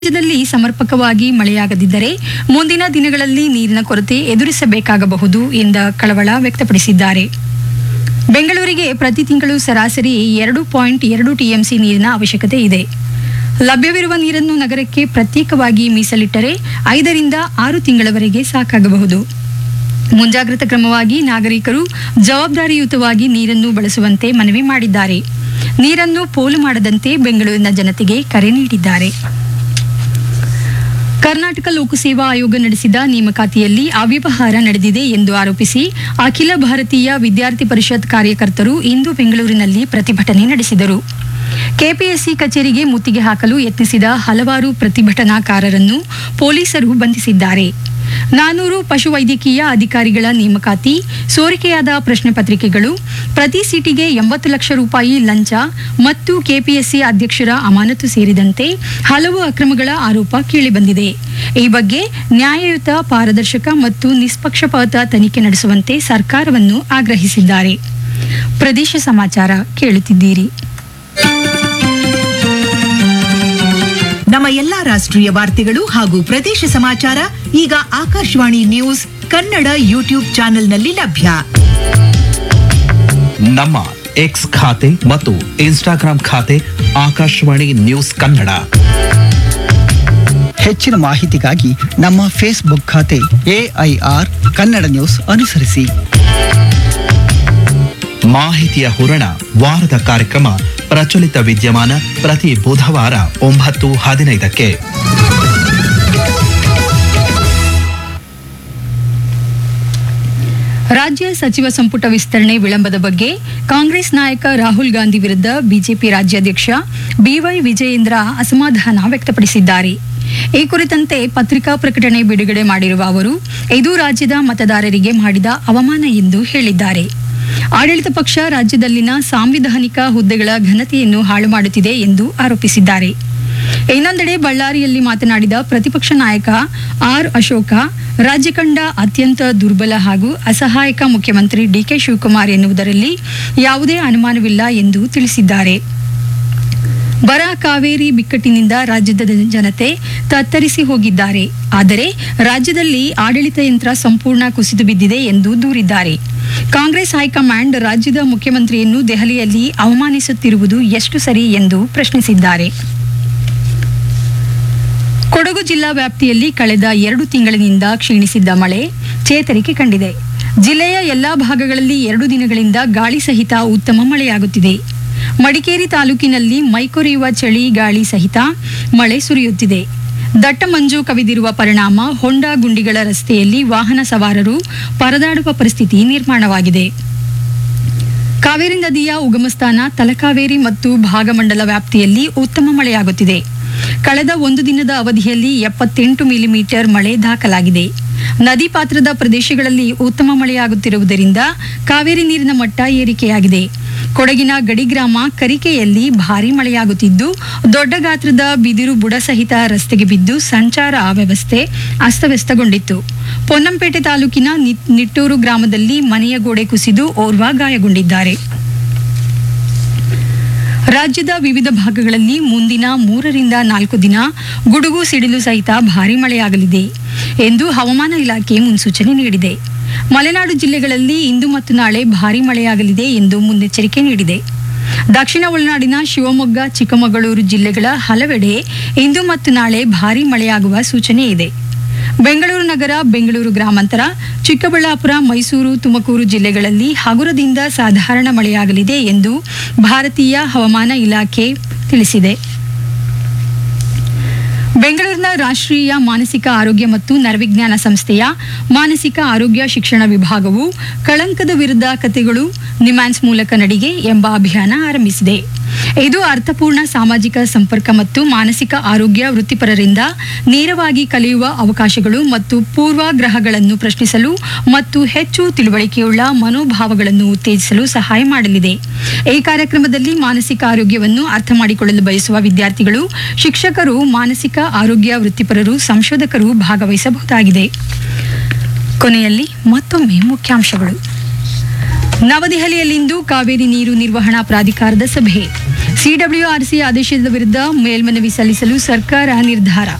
ರಾಜ್ಯದಲ್ಲಿ ಸಮರ್ಪಕವಾಗಿ ಮಳೆಯಾಗದಿದ್ದರೆ ಮುಂದಿನ ದಿನಗಳಲ್ಲಿ ನೀರಿನ ಕೊರತೆ ಎದುರಿಸಬೇಕಾಗಬಹುದು ಎಂದ ಕಳವಳ ವ್ಯಕ್ತಪಡಿಸಿದ್ದಾರೆ ಬೆಂಗಳೂರಿಗೆ ಪ್ರತಿ ತಿಂಗಳು ಸರಾಸರಿ ಎರಡು ಪಾಯಿಂಟ್ ಎರಡು ಟಿಎಂಸಿ ನೀರಿನ ಅವಶ್ಯಕತೆ ಇದೆ ಲಭ್ಯವಿರುವ ನೀರನ್ನು ನಗರಕ್ಕೆ ಪ್ರತ್ಯೇಕವಾಗಿ ಮೀಸಲಿಟ್ಟರೆ ಐದರಿಂದ ಆರು ತಿಂಗಳವರೆಗೆ ಸಾಕಾಗಬಹುದು ಮುಂಜಾಗ್ರತಾ ಕ್ರಮವಾಗಿ ನಾಗರಿಕರು ಜವಾಬ್ದಾರಿಯುತವಾಗಿ ನೀರನ್ನು ಬಳಸುವಂತೆ ಮನವಿ ಮಾಡಿದ್ದಾರೆ ನೀರನ್ನು ಪೋಲು ಮಾಡದಂತೆ ಬೆಂಗಳೂರಿನ ಜನತೆಗೆ ಕರೆ ನೀಡಿದ್ದಾರೆ ಕರ್ನಾಟಕ ಲೋಕಸೇವಾ ಆಯೋಗ ನಡೆಸಿದ ನೇಮಕಾತಿಯಲ್ಲಿ ಅವ್ಯವಹಾರ ನಡೆದಿದೆ ಎಂದು ಆರೋಪಿಸಿ ಅಖಿಲ ಭಾರತೀಯ ವಿದ್ಯಾರ್ಥಿ ಪರಿಷತ್ ಕಾರ್ಯಕರ್ತರು ಇಂದು ಬೆಂಗಳೂರಿನಲ್ಲಿ ಪ್ರತಿಭಟನೆ ನಡೆಸಿದರು ಕೆಪಿಎಸ್ಸಿ ಕಚೇರಿಗೆ ಮುತ್ತಿಗೆ ಹಾಕಲು ಯತ್ನಿಸಿದ ಹಲವಾರು ಪ್ರತಿಭಟನಾಕಾರರನ್ನು ಪೊಲೀಸರು ಬಂಧಿಸಿದ್ದಾರೆ ನಾನೂರು ಪಶುವೈದ್ಯಕೀಯ ಅಧಿಕಾರಿಗಳ ನೇಮಕಾತಿ ಸೋರಿಕೆಯಾದ ಪ್ರಶ್ನೆ ಪತ್ರಿಕೆಗಳು ಪ್ರತಿ ಸೀಟಿಗೆ ಎಂಬತ್ತು ಲಕ್ಷ ರೂಪಾಯಿ ಲಂಚ ಮತ್ತು ಕೆಪಿಎಸ್ಸಿ ಅಧ್ಯಕ್ಷರ ಅಮಾನತು ಸೇರಿದಂತೆ ಹಲವು ಅಕ್ರಮಗಳ ಆರೋಪ ಕೇಳಿಬಂದಿದೆ ಈ ಬಗ್ಗೆ ನ್ಯಾಯಯುತ ಪಾರದರ್ಶಕ ಮತ್ತು ನಿಷ್ಪಕ್ಷಪಾತ ತನಿಖೆ ನಡೆಸುವಂತೆ ಸರ್ಕಾರವನ್ನು ಆಗ್ರಹಿಸಿದ್ದಾರೆ ಪ್ರದೇಶ ಸಮಾಚಾರ ಕೇಳುತ್ತಿದ್ದೀರಿ ನಮ್ಮ ಎಲ್ಲಾ ರಾಷ್ಟ್ರೀಯ ವಾರ್ತೆಗಳು ಹಾಗೂ ಪ್ರದೇಶ ಸಮಾಚಾರ ಈಗ ಆಕಾಶವಾಣಿ ನ್ಯೂಸ್ ಕನ್ನಡ ಯೂಟ್ಯೂಬ್ ಚಾನೆಲ್ನಲ್ಲಿ ಲಭ್ಯ ನಮ್ಮ ಎಕ್ಸ್ ಖಾತೆ ಮತ್ತು ಇನ್ಸ್ಟಾಗ್ರಾಂ ಖಾತೆ ಆಕಾಶವಾಣಿ ನ್ಯೂಸ್ ಕನ್ನಡ ಹೆಚ್ಚಿನ ಮಾಹಿತಿಗಾಗಿ ನಮ್ಮ ಫೇಸ್ಬುಕ್ ಖಾತೆ ಎಐಆರ್ ಕನ್ನಡ ನ್ಯೂಸ್ ಅನುಸರಿಸಿ ಮಾಹಿತಿಯ ಹೂರಣ ವಾರದ ಕಾರ್ಯಕ್ರಮ ಪ್ರಚಲಿತ ವಿದ್ಯಮಾನ ಪ್ರತಿ ಬುಧವಾರ ಒಂಬತ್ತು ಹದಿನೈದಕ್ಕೆ ರಾಜ್ಯ ಸಚಿವ ಸಂಪುಟ ವಿಸ್ತರಣೆ ವಿಳಂಬದ ಬಗ್ಗೆ ಕಾಂಗ್ರೆಸ್ ನಾಯಕ ರಾಹುಲ್ ಗಾಂಧಿ ವಿರುದ್ಧ ಬಿಜೆಪಿ ರಾಜ್ಯಾಧ್ಯಕ್ಷ ಬಿವೈ ವಿಜಯೇಂದ್ರ ಅಸಮಾಧಾನ ವ್ಯಕ್ತಪಡಿಸಿದ್ದಾರೆ ಈ ಕುರಿತಂತೆ ಪತ್ರಿಕಾ ಪ್ರಕಟಣೆ ಬಿಡುಗಡೆ ಮಾಡಿರುವ ಅವರು ಇದು ರಾಜ್ಯದ ಮತದಾರರಿಗೆ ಮಾಡಿದ ಅವಮಾನ ಎಂದು ಹೇಳಿದ್ದಾರೆ ಆಡಳಿತ ಪಕ್ಷ ರಾಜ್ಯದಲ್ಲಿನ ಸಾಂವಿಧಾನಿಕ ಹುದ್ದೆಗಳ ಘನತೆಯನ್ನು ಹಾಳು ಮಾಡುತ್ತಿದೆ ಎಂದು ಆರೋಪಿಸಿದ್ದಾರೆ ಇನ್ನೊಂದೆಡೆ ಬಳ್ಳಾರಿಯಲ್ಲಿ ಮಾತನಾಡಿದ ಪ್ರತಿಪಕ್ಷ ನಾಯಕ ಆರ್ ಅಶೋಕ ರಾಜ್ಯ ಕಂಡ ಅತ್ಯಂತ ದುರ್ಬಲ ಹಾಗೂ ಅಸಹಾಯಕ ಮುಖ್ಯಮಂತ್ರಿ ಡಿಕೆ ಶಿವಕುಮಾರ್ ಎನ್ನುವುದರಲ್ಲಿ ಯಾವುದೇ ಅನುಮಾನವಿಲ್ಲ ಎಂದು ತಿಳಿಸಿದ್ದಾರೆ ಬರ ಕಾವೇರಿ ಬಿಕ್ಕಟ್ಟಿನಿಂದ ರಾಜ್ಯದ ಜನತೆ ತತ್ತರಿಸಿ ಹೋಗಿದ್ದಾರೆ ಆದರೆ ರಾಜ್ಯದಲ್ಲಿ ಆಡಳಿತ ಯಂತ್ರ ಸಂಪೂರ್ಣ ಕುಸಿದು ಬಿದ್ದಿದೆ ಎಂದು ದೂರಿದ್ದಾರೆ ಕಾಂಗ್ರೆಸ್ ಹೈಕಮಾಂಡ್ ರಾಜ್ಯದ ಮುಖ್ಯಮಂತ್ರಿಯನ್ನು ದೆಹಲಿಯಲ್ಲಿ ಅವಮಾನಿಸುತ್ತಿರುವುದು ಎಷ್ಟು ಸರಿ ಎಂದು ಪ್ರಶ್ನಿಸಿದ್ದಾರೆ ಕೊಡಗು ಜಿಲ್ಲಾ ವ್ಯಾಪ್ತಿಯಲ್ಲಿ ಕಳೆದ ಎರಡು ತಿಂಗಳಿನಿಂದ ಕ್ಷೀಣಿಸಿದ್ದ ಮಳೆ ಚೇತರಿಕೆ ಕಂಡಿದೆ ಜಿಲ್ಲೆಯ ಎಲ್ಲಾ ಭಾಗಗಳಲ್ಲಿ ಎರಡು ದಿನಗಳಿಂದ ಗಾಳಿ ಸಹಿತ ಉತ್ತಮ ಮಳೆಯಾಗುತ್ತಿದೆ ಮಡಿಕೇರಿ ತಾಲೂಕಿನಲ್ಲಿ ಮೈಕೊರೆಯುವ ಚಳಿ ಗಾಳಿ ಸಹಿತ ಮಳೆ ಸುರಿಯುತ್ತಿದೆ ದಟ್ಟ ಮಂಜು ಕವಿದಿರುವ ಪರಿಣಾಮ ಹೊಂಡ ಗುಂಡಿಗಳ ರಸ್ತೆಯಲ್ಲಿ ವಾಹನ ಸವಾರರು ಪರದಾಡುವ ಪರಿಸ್ಥಿತಿ ನಿರ್ಮಾಣವಾಗಿದೆ ಕಾವೇರಿ ನದಿಯ ಉಗಮಸ್ಥಾನ ತಲಕಾವೇರಿ ಮತ್ತು ಭಾಗಮಂಡಲ ವ್ಯಾಪ್ತಿಯಲ್ಲಿ ಉತ್ತಮ ಮಳೆಯಾಗುತ್ತಿದೆ ಕಳೆದ ಒಂದು ದಿನದ ಅವಧಿಯಲ್ಲಿ ಎಪ್ಪತ್ತೆಂಟು ಮಿಲಿಮೀಟರ್ ಮಳೆ ದಾಖಲಾಗಿದೆ ನದಿ ಪಾತ್ರದ ಪ್ರದೇಶಗಳಲ್ಲಿ ಉತ್ತಮ ಮಳೆಯಾಗುತ್ತಿರುವುದರಿಂದ ಕಾವೇರಿ ನೀರಿನ ಮಟ್ಟ ಏರಿಕೆಯಾಗಿದೆ ಕೊಡಗಿನ ಗಡಿ ಗ್ರಾಮ ಕರಿಕೆಯಲ್ಲಿ ಭಾರೀ ಮಳೆಯಾಗುತ್ತಿದ್ದು ದೊಡ್ಡ ಗಾತ್ರದ ಬಿದಿರು ಬುಡ ಸಹಿತ ರಸ್ತೆಗೆ ಬಿದ್ದು ಸಂಚಾರ ವ್ಯವಸ್ಥೆ ಅಸ್ತವ್ಯಸ್ತಗೊಂಡಿತ್ತು ಪೊನ್ನಂಪೇಟೆ ತಾಲೂಕಿನ ನಿ- ನಿಟ್ಟೂರು ಗ್ರಾಮದಲ್ಲಿ ಮನೆಯ ಗೋಡೆ ಕುಸಿದು ಓರ್ವ ಗಾಯಗೊಂಡಿದ್ದಾರೆ ರಾಜ್ಯದ ವಿವಿಧ ಭಾಗಗಳಲ್ಲಿ ಮುಂದಿನ ಮೂರರಿಂದ ನಾಲ್ಕು ದಿನ ಗುಡುಗು ಸಿಡಿಲು ಸಹಿತ ಭಾರೀ ಮಳೆಯಾಗಲಿದೆ ಎಂದು ಹವಾಮಾನ ಇಲಾಖೆ ಮುನ್ಸೂಚನೆ ನೀಡಿದೆ ಮಲೆನಾಡು ಜಿಲ್ಲೆಗಳಲ್ಲಿ ಇಂದು ಮತ್ತು ನಾಳೆ ಭಾರೀ ಮಳೆಯಾಗಲಿದೆ ಎಂದು ಮುನ್ನೆಚ್ಚರಿಕೆ ನೀಡಿದೆ ದಕ್ಷಿಣ ಒಳನಾಡಿನ ಶಿವಮೊಗ್ಗ ಚಿಕ್ಕಮಗಳೂರು ಜಿಲ್ಲೆಗಳ ಹಲವೆಡೆ ಇಂದು ಮತ್ತು ನಾಳೆ ಭಾರೀ ಮಳೆಯಾಗುವ ಸೂಚನೆ ಇದೆ ಬೆಂಗಳೂರು ನಗರ ಬೆಂಗಳೂರು ಗ್ರಾಮಾಂತರ ಚಿಕ್ಕಬಳ್ಳಾಪುರ ಮೈಸೂರು ತುಮಕೂರು ಜಿಲ್ಲೆಗಳಲ್ಲಿ ಹಗುರದಿಂದ ಸಾಧಾರಣ ಮಳೆಯಾಗಲಿದೆ ಎಂದು ಭಾರತೀಯ ಹವಾಮಾನ ಇಲಾಖೆ ತಿಳಿಸಿದೆ ಬೆಂಗಳೂರಿನ ರಾಷ್ಟ್ರೀಯ ಮಾನಸಿಕ ಆರೋಗ್ಯ ಮತ್ತು ನರವಿಜ್ಞಾನ ಸಂಸ್ಥೆಯ ಮಾನಸಿಕ ಆರೋಗ್ಯ ಶಿಕ್ಷಣ ವಿಭಾಗವು ಕಳಂಕದ ವಿರುದ್ಧ ಕಥೆಗಳು ನಿಮ್ಯಾನ್ಸ್ ಮೂಲಕ ನಡಿಗೆ ಎಂಬ ಅಭಿಯಾನ ಆರಂಭಿಸಿದೆ ಇದು ಅರ್ಥಪೂರ್ಣ ಸಾಮಾಜಿಕ ಸಂಪರ್ಕ ಮತ್ತು ಮಾನಸಿಕ ಆರೋಗ್ಯ ವೃತ್ತಿಪರರಿಂದ ನೇರವಾಗಿ ಕಲಿಯುವ ಅವಕಾಶಗಳು ಮತ್ತು ಪೂರ್ವಾಗ್ರಹಗಳನ್ನು ಪ್ರಶ್ನಿಸಲು ಮತ್ತು ಹೆಚ್ಚು ತಿಳುವಳಿಕೆಯುಳ್ಳ ಮನೋಭಾವಗಳನ್ನು ಉತ್ತೇಜಿಸಲು ಸಹಾಯ ಮಾಡಲಿದೆ ಈ ಕಾರ್ಯಕ್ರಮದಲ್ಲಿ ಮಾನಸಿಕ ಆರೋಗ್ಯವನ್ನು ಅರ್ಥ ಮಾಡಿಕೊಳ್ಳಲು ಬಯಸುವ ವಿದ್ಯಾರ್ಥಿಗಳು ಶಿಕ್ಷಕರು ಮಾನಸಿಕ ಆರೋಗ್ಯ ವೃತ್ತಿಪರರು ಸಂಶೋಧಕರು ಭಾಗವಹಿಸಬಹುದಾಗಿದೆ ಕೊನೆಯಲ್ಲಿ ಮತ್ತೊಮ್ಮೆ ಮುಖ್ಯಾಂಶಗಳು ನವದೆಹಲಿಯಲ್ಲಿಂದು ಕಾವೇರಿ ನೀರು ನಿರ್ವಹಣಾ ಪ್ರಾಧಿಕಾರದ ಸಭೆ ಸಿಡಬ್ಲ್ಯೂಆರ್ಸಿ ಆದೇಶದ ವಿರುದ್ಧ ಮೇಲ್ಮನವಿ ಸಲ್ಲಿಸಲು ಸರ್ಕಾರ ನಿರ್ಧಾರ